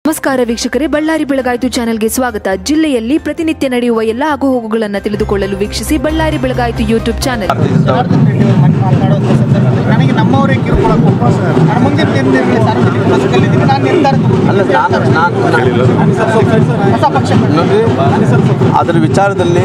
ನಮಸ್ಕಾರ ವೀಕ್ಷಕರೇ ಬಳ್ಳಾರಿ ಬೆಳಗಾಯಿತು ಚಾನೆಲ್ಗೆ ಸ್ವಾಗತ ಜಿಲ್ಲೆಯಲ್ಲಿ ಪ್ರತಿನಿತ್ಯ ನಡೆಯುವ ಎಲ್ಲ ಆಗುಹೋಗುಗಳನ್ನು ತಿಳಿದುಕೊಳ್ಳಲು ವೀಕ್ಷಿಸಿ ಬಳ್ಳಾರಿ ಬೆಳಗಾಯಿತು ಯೂಟ್ಯೂಬ್ ಚಾನೆಲ್ ಜನಾರ್ದನ್ ರೆಡ್ಡಿ ಅವರು ಮನೆ ಮಾತನಾಡುವಂಥ ಸಂದರ್ಭದಲ್ಲಿ ನನಗೆ ನಮ್ಮವರೇ ಕಿರುಕುಳ ಕೊಟ್ಟರು ಸರ್ ನಾನು ಮುಂದೆ ನಿರ್ಣಯ ಸಾರ್ವಜನಿಕ ಬದುಕಲ್ಲಿದ್ದೀನಿ ನಾನು ನಿರ್ಧಾರ ಅಲ್ಲ ನಾನು ನಾನು ಹೊಸ ಪಕ್ಷ ನೋಡಿ ಅದರ ವಿಚಾರದಲ್ಲಿ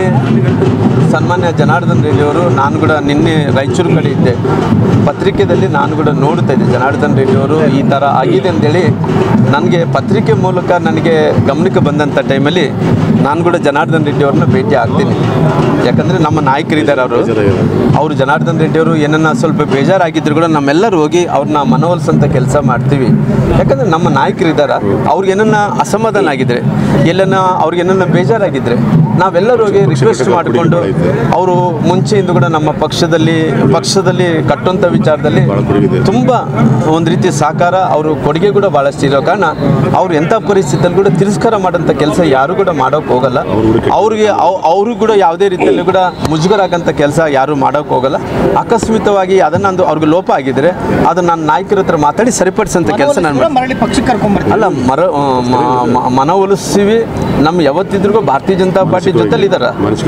ಸನ್ಮಾನ್ಯ ಜನಾರ್ದನ್ ರೆಡ್ಡಿಯವರು ನಾನು ಕೂಡ ನಿನ್ನೆ ರಾಯಚೂರು ಕಡೆ ಇದ್ದೆ ಪತ್ರಿಕೆಯಲ್ಲಿ ನಾನು ಕೂಡ ನೋಡ್ತಾ ಇದ್ದೆ ಜನಾರ್ದನ್ ರೆಡ್ಡಿಯವರು ಈ ಥರ ಆಗಿದೆ ಅಂತೇಳಿ ನನಗೆ ಪತ್ರಿಕೆ ಮೂಲಕ ನನಗೆ ಗಮನಕ್ಕೆ ಬಂದಂಥ ಟೈಮಲ್ಲಿ ನಾನು ಕೂಡ ಜನಾರ್ದನ್ ರೆಡ್ಡಿಯವ್ರನ್ನ ಭೇಟಿ ಆಗ್ತೀನಿ ಯಾಕಂದರೆ ನಮ್ಮ ನಾಯಕರಿದ್ದಾರೆ ಅವರು ಅವರು ಜನಾರ್ದನ್ ರೆಡ್ಡಿಯವರು ಏನನ್ನ ಸ್ವಲ್ಪ ಬೇಜಾರಾಗಿದ್ರು ಕೂಡ ನಮ್ಮೆಲ್ಲರೂ ಹೋಗಿ ಅವ್ರನ್ನ ಮನವೊಲಿಸೋಂಥ ಕೆಲಸ ಮಾಡ್ತೀವಿ ಯಾಕಂದರೆ ನಮ್ಮ ನಾಯಕರಿದ್ದಾರೆ ಅವ್ರಿಗೆ ಏನನ್ನ ಅಸಮಾಧಾನ ಆಗಿದ್ರೆ ಎಲ್ಲನ ಅವ್ರಿಗೆ ಏನನ್ನ ಬೇಜಾರಾಗಿದ್ರೆ ನಾವೆಲ್ಲರೂ ಹೋಗಿ ರಿಕ್ವೆಸ್ಟ್ ಮಾಡಿಕೊಂಡು ಅವರು ಮುಂಚೆಯಿಂದ ಕೂಡ ನಮ್ಮ ಪಕ್ಷದಲ್ಲಿ ಪಕ್ಷದಲ್ಲಿ ಕಟ್ಟುವಂಥ ವಿಚಾರದಲ್ಲಿ ತುಂಬ ಒಂದು ರೀತಿ ಸಹಕಾರ ಅವರು ಕೊಡುಗೆ ಕೂಡ ಭಾಳಷ್ಟು ಇರೋ ಕಾರಣ ಅವ್ರು ಎಂಥ ಪರಿಸ್ಥಿತಿಯಲ್ಲಿ ಕೂಡ ತಿರಸ್ಕಾರ ಮಾಡೋಂಥ ಕೆಲಸ ಯಾರು ಕೂಡ ಮಾಡೋಕೆ ಹೋಗಲ್ಲ ಅವ್ರಿಗೆ ಅವರು ಕೂಡ ಯಾವುದೇ ರೀತಿಯಲ್ಲಿ ಕೂಡ ಮುಜುಗರ ಆಗಂಥ ಕೆಲಸ ಯಾರು ಮಾಡೋಕೆ ಹೋಗಲ್ಲ ಅಕಸ್ಮಿತವಾಗಿ ಅದನ್ನ ಒಂದು ಅವ್ರಿಗೆ ಲೋಪ ಆಗಿದ್ರೆ ಅದನ್ನ ನಾನು ನಾಯಕರ ಹತ್ರ ಮಾತಾಡಿ ಸರಿಪಡಿಸೋಂಥ ಕೆಲಸ ನಾನು ಮಾಡ್ತೀನಿ. ಮರಳಿ ಪಕ್ಷಕ್ಕೆ ಕರ್ಕೊಂಡ್ಬರ್ತೀನಿ ಅಲ್ಲ ಮರ ಆ, ಮ- ಮ- ಮನವೊಲಿಸ್ತೀವಿ ನಮ್ಮ ಯಾವತ್ತಿದ್ರಿಗೂ ಭಾರತೀಯ ಜನತಾ ಪಾರ್ಟಿ ಜೊತೆಲಿ ಇದ್ದಾರೆ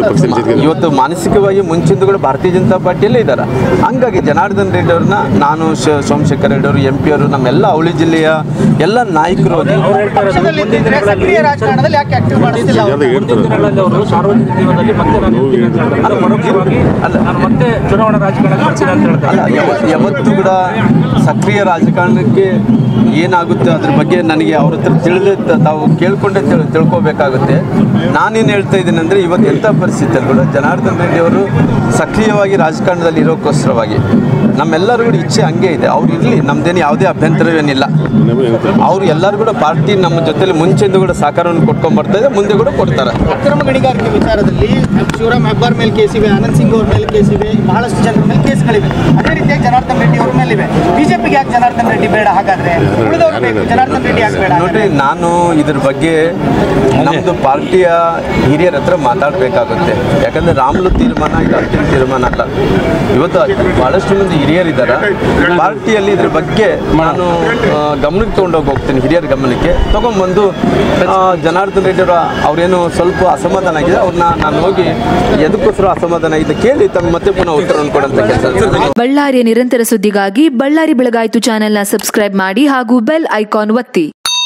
ಇವತ್ತು ಮಾನಸಿಕವಾಗಿ ಮುಂಚಿಂದ ಕೂಡ ಭಾರತೀಯ ಜನತಾ ಪಾರ್ಟಿಯಲ್ಲೇ ಇದ್ದಾರೆ ಹಂಗಾಗಿ ಜನಾರ್ದನ್ ರೆಡ್ಡಿ ಅವ್ರನ್ನ ನಾನು ಶ- ಸೋಮಶೇಖರ್ ರೆಡ್ಡಿ ಅವರು ಎಂ ಪಿ ಅವರು ನಮ್ಮೆಲ್ಲ ಅವಳಿ ಜಿಲ್ಲೆಯ ಎಲ್ಲ ನಾಯಕರು ಹೋಗಿ ಪಕ್ಷದಲ್ಲಿ ಇದ್ದಿದ್ರೆ ಸಕ್ರಿಯ ರಾಜಕಾರಣದಲ್ಲಿ ಯಾಕೆ ಆಕ್ಟಿವ್ ಮಾಡಿಸ್ತಿಲ್ಲ ಅವರು? ಮುಂದಿನ ದಿನಗಳಲ್ಲಿ ಅವರು ಸಾರ್ವಜನಿಕ ಜೀವನದಲ್ಲಿ ಮತ್ತೆ ನಾನು ಇರ್ತೀನಿ ಅಂತ ಹೇಳ್ತಾರೆ. ಅಲ್ಲ, ಪರೋಕ್ಷವಾಗಿ ಅಲ್ಲ. ನಾನು ಮತ್ತೆ ಚುನಾವಣಾ ರಾಜಕಾರಣ ಮಾಡ್ತೀನಿ ಅಂತ ಹೇಳ್ತಾರೆ ಅಲ್ಲ ಯಾವತ್ತು ಯಾವತ್ತೂ ಕೂಡ ಸಕ್ರಿಯ ರಾಜಕಾರಣಕ್ಕೆ ಏನಾಗುತ್ತೆ ಅದ್ರ ಬಗ್ಗೆ ನನಗೆ ಅವ್ರ ಹತ್ರ ತಿಳಿದ ತಾವು ಕೇಳ್ಕೊಂಡೇ ತಿಳ್ ತಿಳ್ಕೊಬೇಕಾಗುತ್ತೆ ನಾನೇನು ಹೇಳ್ತಾ ಇದ್ದೀನಿ ಅಂದರೆ ಇವತ್ತು ಎಂಥ ಪರಿಸ್ಥಿತಿಯಲ್ಲಿ ಕೂಡ ಜನಾರ್ದನ್ ರೆಡ್ಡಿ ಅವರು ಸಕ್ರಿಯವಾಗಿ ರಾಜಕಾರಣದಲ್ಲಿ ಇರೋಕ್ಕೋಸ್ಕರವಾಗಿ ನಮ್ಮೆಲ್ಲರೂ ಕೂಡ ಇಚ್ಛೆ ಹಂಗೆ ಇದೆ ಅವ್ರು ಇರಲಿ ನಮ್ದೇನು ಯಾವುದೇ ಅಭ್ಯಂತರವೇನಿಲ್ಲ ಅವ್ರು ಎಲ್ಲರೂ ಕೂಡ ಪಾರ್ಟಿ ನಮ್ಮ ಜೊತೆಲಿ ಮುಂಚೆಯಿಂದ ಕೂಡ ಸಹಕಾರವನ್ನು ಕೊಟ್ಕೊಂಡ್ ಬರ್ತಾ ಇದೆ ಮುಂದೆ ಕೂಡ ಕೊಡ್ತಾರೆ ಅಕ್ರಮ ಗಣಿಗಾರಿಕೆ ವಿಚಾರದಲ್ಲಿ ಶಿವರಾಮ್ ಹೆಬ್ಬಾರ್ ಮೇಲೆ ಕೇಸಿವೆ ಆನಂದ್ ಸಿಂಗ್ ಅವ್ರ ಮೇಲೆ ಕೇಸಿವೆ ಬಹಳಷ್ಟು ಜನರ ಮೇಲೆ ಕೇಸ್ಗಳಿವೆ ಅದೇ ರೀತಿಯಾಗಿ ಜನಾರ್ದನ್ ರೆಡ್ಡಿ ಅವ್ರ ಮೇಲಿವೆ ಬಿಜೆಪಿಗೆ ಯಾಕೆ ಜನಾರ್ದನ್ ರೆಡ್ಡಿ ಬೇಡ ಹಾಗಾದ್ರೆ ಉಳಿದವ್ರು ಬೇಕು ಜನಾರ್ದನ್ ರೆಡ್ಡಿ ಯಾಕೆ ಬೇಡ ನೋಡ್ರಿ ನಾನು ಇದ್ರ ಬಗ್ಗೆ ನಮ್ಮದು ಪಾರ್ಟಿಯ ಹಿರಿಯರ ಹತ್ರ ಮಾತಾಡಬೇಕಾಗುತ್ತೆ ಯಾಕಂದ್ರೆ ರಾಮುಲು ತೀರ್ಮಾನ ಇದು ಅಂತಿಮ ತೀರ್ಮಾನ ಅಲ್ಲ ಇವತ್ತು ಭಾಳಷ್ಟು ಮಂದಿ ಹಿರಿಯರಿದ್ದಾರೆ ಪಾರ್ಟಿಯಲ್ಲಿ ಇದ್ರ ಬಗ್ಗೆ ನಾನು ಆ, ಗಮನಕ್ಕೆ ತೊಗೊಂಡೋಗಿ ಹೋಗ್ತೀನಿ ಹಿರಿಯರ ಗಮನಕ್ಕೆ ತೊಗೊಂಬಂದು ಆ, ಜನಾರ್ದನ್ ರೆಡ್ಡಿ ಅವರ ಅವ್ರೇನು ಸ್ವಲ್ಪ ಅಸಮಾಧಾನ ಆಗಿದೆ ಅವ್ರನ್ನ ನಾನು ಹೋಗಿ ಎದಕ್ಕೋಸ್ಕರ ಅಸಮಾಧಾನ ಆಗಿದೆ ಕೇಳಿ ತಮ್ಮ ಮತ್ತೆ ಪುನಃ ಉತ್ತರವನ್ನು ಕೊಡೋಂಥ ಕೆಲಸ ಬಳ್ಳಾರಿಯ ನಿರಂತರ ಸುದ್ದಿಗಾಗಿ ಬಳ್ಳಾರಿ ಬೆಳಗಾಯಿತು ಚಾನೆಲ್ನ ಸಬ್ಸ್ಕ್ರೈಬ್ ಮಾಡಿ ಹಾಗೂ ಬೆಲ್ ಐಕಾನ್ ಒತ್ತಿ